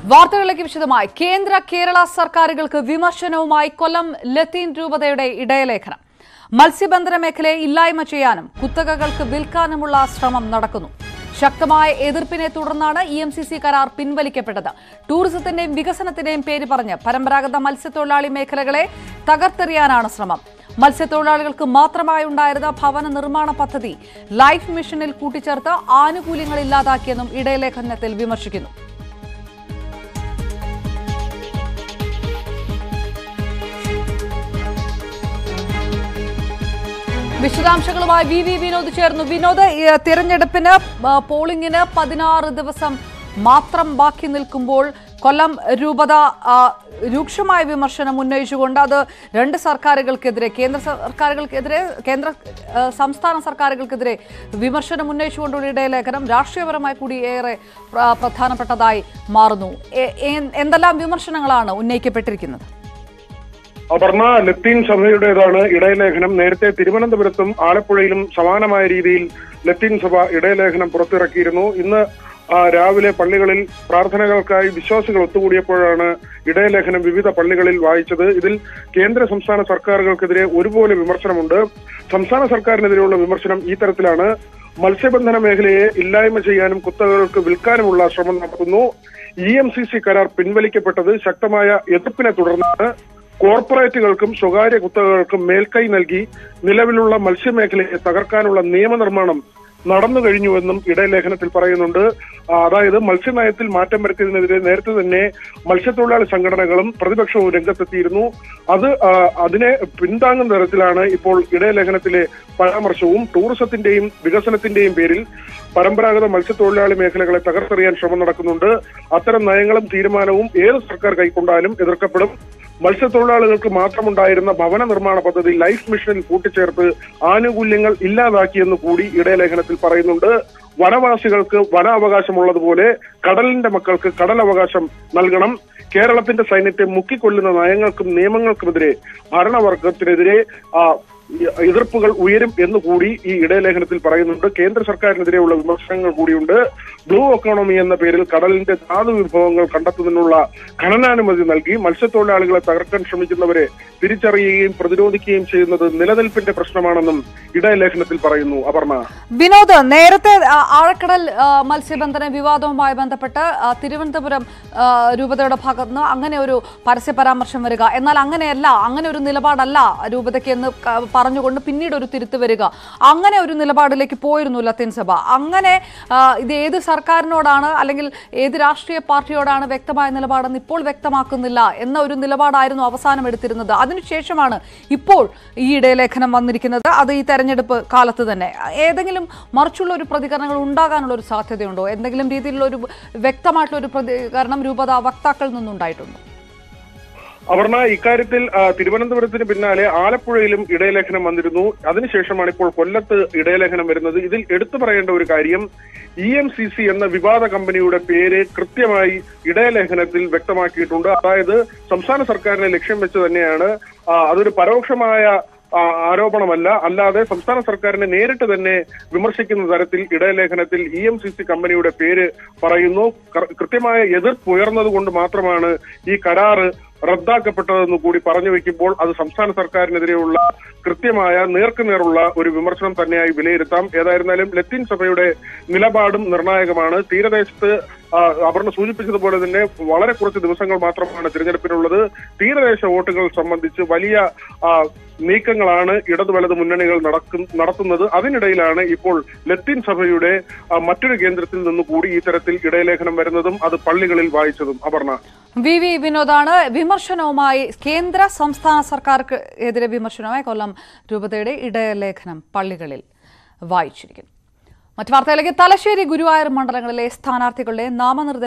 വാർത്തകളിലേക്ക് വിശദമായി കേന്ദ്ര കേരള സർക്കാരുകൾക്ക് വിമർശനവുമായി കൊല്ലം ലത്തീൻ രൂപതയുടെ ഇടയലേഖനം മത്സ്യബന്ധന മേഖലയെ ഇല്ലായ്മ ചെയ്യാനും കുത്തകകൾക്ക് വിൽക്കാനുമുള്ള ശ്രമം നടക്കുന്നു ശക്തമായ എതിർപ്പിനെ തുടർന്നാണ് ഇ എം സി സി കരാർ പിൻവലിക്കപ്പെട്ടത് ടൂറിസത്തിന്റെയും വികസനത്തിന്റെയും പേര് പറഞ്ഞ് പരമ്പരാഗത മത്സ്യത്തൊഴിലാളി മേഖലകളെ തകർത്തെറിയാനാണ് ശ്രമം മത്സ്യത്തൊഴിലാളികൾക്ക് മാത്രമായി ഉണ്ടായിരുന്ന ഭവന നിർമ്മാണ പദ്ധതി ലൈഫ് മിഷനിൽ കൂട്ടിച്ചേർത്ത് ആനുകൂല്യങ്ങൾ ഇല്ലാതാക്കിയെന്നും ഇടയലേഖനത്തിൽ വിമർശിക്കുന്നു വിശദാംശങ്ങളുമായി വി വി വിനോദ് ചേർന്നു വിനോദ് ഈ തിരഞ്ഞെടുപ്പിന് ആ, പോളിംഗിന് പതിനാറ് ദിവസം മാത്രം ബാക്കി നിൽക്കുമ്പോൾ കൊല്ലം രൂപത ആ, രൂക്ഷമായ വിമർശനം ഉന്നയിച്ചുകൊണ്ട് അത് രണ്ട് സർക്കാരുകൾക്കെതിരെ കേന്ദ്ര സർക്കാരുകൾക്കെതിരെ കേന്ദ്ര ആ, സംസ്ഥാന സർക്കാരുകൾക്കെതിരെ വിമർശനം ഉന്നയിച്ചുകൊണ്ടുള്ള ഇടയലേഖനം രാഷ്ട്രീയപരമായി കൂടി ഏറെ പ്ര- പ്രധാനപ്പെട്ടതായി മാറുന്നു എ- എ- എന്തെല്ലാം വിമർശനങ്ങളാണ് ഉന്നയിക്കപ്പെട്ടിരിക്കുന്നത് അപർണ ലത്തീൻ സഭയുടേതാണ് ഇടയലേഖനം നേരത്തെ തിരുവനന്തപുരത്തും ആലപ്പുഴയിലും സമാനമായ രീതിയിൽ ലത്തീൻ സഭ ഇടയലേഖനം പുറത്തിറക്കിയിരുന്നു ഇന്ന് ആ, രാവിലെ പള്ളികളിൽ പ്രാർത്ഥനകൾക്കായി വിശ്വാസികൾ ഒത്തുകൂടിയപ്പോഴാണ് ഇടയലേഖനം വിവിധ പള്ളികളിൽ വായിച്ചത് ഇതിൽ കേന്ദ്ര സംസ്ഥാന സർക്കാരുകൾക്കെതിരെ ഒരുപോലെ വിമർശനമുണ്ട് സംസ്ഥാന സർക്കാരിനെതിരെയുള്ള വിമർശനം ഈ തരത്തിലാണ് മത്സ്യബന്ധന മേഖലയെ ഇല്ലായ്മ ചെയ്യാനും കുത്തകകൾക്ക് വിൽക്കാനുമുള്ള ശ്രമം നടത്തുന്നു ഇ എം സി സി കരാർ പിൻവലിക്കപ്പെട്ടത് ശക്തമായ എതിർപ്പിനെ തുടർന്നാണ് കോർപ്പറേറ്റുകൾക്കും സ്വകാര്യ കുത്തകകൾക്കും മേൽക്കൈ നൽകി നിലവിലുള്ള മത്സ്യമേഖലയെ തകർക്കാനുള്ള നിയമനിർമ്മാണം നടന്നു കഴിഞ്ഞുവെന്നും ഇടയലേഖനത്തിൽ പറയുന്നുണ്ട് ആ, അതായത് മത്സ്യനയത്തിൽ മാറ്റം വരുത്തിയതിനെതിരെ നേരത്തെ തന്നെ മത്സ്യത്തൊഴിലാളി സംഘടനകളും പ്രതിപക്ഷവും രംഗത്തെത്തിയിരുന്നു അത് ആ, അതിനെ പിന്താങ്ങുന്ന തരത്തിലാണ് ഇപ്പോൾ ഇടയലേഖനത്തിലെ പരാമർശവും ടൂറിസത്തിന്റെയും വികസനത്തിന്റെയും പേരിൽ പരമ്പരാഗത മത്സ്യത്തൊഴിലാളി മേഖലകളെ തകർത്തെറിയാൻ ശ്രമം നടക്കുന്നുണ്ട് അത്തരം നയങ്ങളും തീരുമാനവും ഏത് സർക്കാർ കൈക്കൊണ്ടാലും എതിർക്കപ്പെടും മത്സ്യത്തൊഴിലാളികൾക്ക് മാത്രമുണ്ടായിരുന്ന ഭവന നിർമ്മാണ പദ്ധതി ലൈഫ് മിഷനിൽ കൂട്ടിച്ചേർത്ത് ആനുകൂല്യങ്ങൾ ഇല്ലാതാക്കിയെന്ന് കൂടി ഇടയലേഖനത്തിൽ പറയുന്നുണ്ട് വനവാസികൾക്ക് വനാവകാശമുള്ളതുപോലെ കടലിന്റെ മക്കൾക്ക് കടലവകാശം നൽകണം കേരളത്തിന്റെ സൈന്യത്തെ മുക്കിക്കൊല്ലുന്ന നയങ്ങൾക്കും നിയമങ്ങൾക്കുമെതിരെ ഭരണവർഗത്തിനെതിരെ ആ, എതിർപ്പുകൾ ഉയരും എന്ന് കൂടി ഈ ഇടയലേഖനത്തിൽ പറയുന്നുണ്ട് കേന്ദ്ര സർക്കാരിനെതിരെയുള്ള വിമർശനങ്ങൾ കൂടിയുണ്ട് ബ്ലൂ എക്കോണമി എന്ന പേരിൽ കടലിന്റെ ധാതു വിഭവങ്ങൾ കണ്ടെത്തുന്നതിനുള്ള ഖനനാനുമതി നൽകി മത്സ്യത്തൊഴിലാളികളെ തകർക്കാൻ ശ്രമിക്കുന്നവരെ തിരിച്ചറിയുകയും പ്രതിരോധിക്കുകയും ചെയ്യുന്നത് നിലനിൽപ്പിന്റെ പ്രശ്നമാണെന്നും ഇടയലേഖനത്തിൽ പറയുന്നു അപർണ വിനോദ് നേരത്തെ ആ, ആഴക്കടൽ ആ, മത്സ്യബന്ധന വിവാദവുമായി ബന്ധപ്പെട്ട് ആ, തിരുവനന്തപുരം ആ, രൂപതയുടെ ഭാഗത്ത് നിന്ന് അങ്ങനെ ഒരു പരസ്യ പരാമർശം വരിക എന്നാൽ അങ്ങനെയല്ല അങ്ങനെ ഒരു നിലപാടല്ല രൂപതയ്ക്ക് എന്ന് ക- പറഞ്ഞുകൊണ്ട് പിന്നീട് ഒരു തിരുത്ത് വരിക അങ്ങനെ ഒരു നിലപാടിലേക്ക് പോയിരുന്നു ലത്തീൻ സഭ അങ്ങനെ ആ, ഇത് ഏത് സർക്കാരിനോടാണ് അല്ലെങ്കിൽ ഏത് രാഷ്ട്രീയ പാർട്ടിയോടാണ് വ്യക്തമായ നിലപാടെന്ന് ഇപ്പോൾ വ്യക്തമാക്കുന്നില്ല എന്ന ഒരു നിലപാടായിരുന്നു അവസാനം എടുത്തിരുന്നത് അതിനുശേഷമാണ് ഇപ്പോൾ ഈ ഇടയലേഖനം വന്നിരിക്കുന്നത് അത് ഈ തെരഞ്ഞെടുപ്പ് കാലത്ത് തന്നെ ഏതെങ്കിലും മറിച്ചുള്ള ഒരു പ്രതികരണങ്ങൾ ഉണ്ടാകാനുള്ള ഒരു സാധ്യതയുണ്ടോ എന്തെങ്കിലും രീതിയിലുള്ള ഒരു വ്യക്തമായിട്ടുള്ള ഒരു പ്രതികരണം രൂപത വക്താക്കളിൽ നിന്നുണ്ടായിട്ടുണ്ടോ അപർണ ഇക്കാര്യത്തിൽ ആ, തിരുവനന്തപുരത്തിന് പിന്നാലെ ആലപ്പുഴയിലും ഇടയലേഖനം വന്നിരുന്നു അതിനുശേഷമാണ് ഇപ്പോൾ കൊല്ലത്ത് ഇടയലേഖനം വരുന്നത് ഇതിൽ എടുത്തു പറയേണ്ട ഒരു കാര്യം ഇ എം സി സി എന്ന വിവാദ കമ്പനിയുടെ പേര് കൃത്യമായി ഇടയലേഖനത്തിൽ വ്യക്തമാക്കിയിട്ടുണ്ട് അതായത് സംസ്ഥാന സർക്കാരിനെ ലക്ഷ്യം വെച്ച് തന്നെയാണ് ആ, അതൊരു പരോക്ഷമായ ആ, ആരോപണമല്ല അല്ലാതെ സംസ്ഥാന സർക്കാരിനെ നേരിട്ട് തന്നെ വിമർശിക്കുന്ന തരത്തിൽ ഇടയലേഖനത്തിൽ ഇ എം സി സി കമ്പനിയുടെ പേര് പറയുന്നു കൃ- കൃത്യമായ എതിർപ്പ് ഉയർന്നത് കൊണ്ട് മാത്രമാണ് ഈ കരാറ് റദ്ദാക്കപ്പെട്ടതെന്ന് കൂടി പറഞ്ഞു വെക്കുമ്പോൾ അത് സംസ്ഥാന സർക്കാരിനെതിരെയുള്ള കൃത്യമായ നേർക്കുനേറുള്ള ഒരു വിമർശനം തന്നെയായി വിലയിരുത്താം ഏതായിരുന്നാലും ലത്തീൻ സഭയുടെ നിലപാടും നിർണായകമാണ് തീരദേശത്ത് ആ, അപർണ സൂചിപ്പിച്ചതുപോലെ തന്നെ വളരെ കുറച്ച് ദിവസങ്ങൾ മാത്രമാണ് തിരഞ്ഞെടുപ്പിനുള്ളത് തീരദേശ വോട്ടുകൾ സംബന്ധിച്ച് വലിയ ആ, നീക്കങ്ങളാണ് ഇടതു വലത് മുന്നണികൾ നടക്കും നടത്തുന്നത് അതിനിടയിലാണ് ഇപ്പോൾ ലത്തീൻ സഭയുടെ ആ, മറ്റൊരു കേന്ദ്രത്തിൽ നിന്ന് കൂടി ഈ തരത്തിൽ ഇടയലേഖനം വരുന്നതും അത് പള്ളികളിൽ വായിച്ചതും അപർണ വി വി വിനോദാണ് വിമർശനവുമായി കേന്ദ്ര സംസ്ഥാന സർക്കാർക്ക് എതിരെ വിമർശനവുമായി കൊല്ലം രൂപതയുടെ ഇടയലേഖനം പള്ളികളിൽ വായിച്ചിരിക്കുന്നു മറ്റു വാർത്തയിലേക്ക് തലശ്ശേരി ഗുരുവായൂർ മണ്ഡലങ്ങളിലെ സ്ഥാനാർത്ഥികളുടെ നാമനിർദ്ദേശ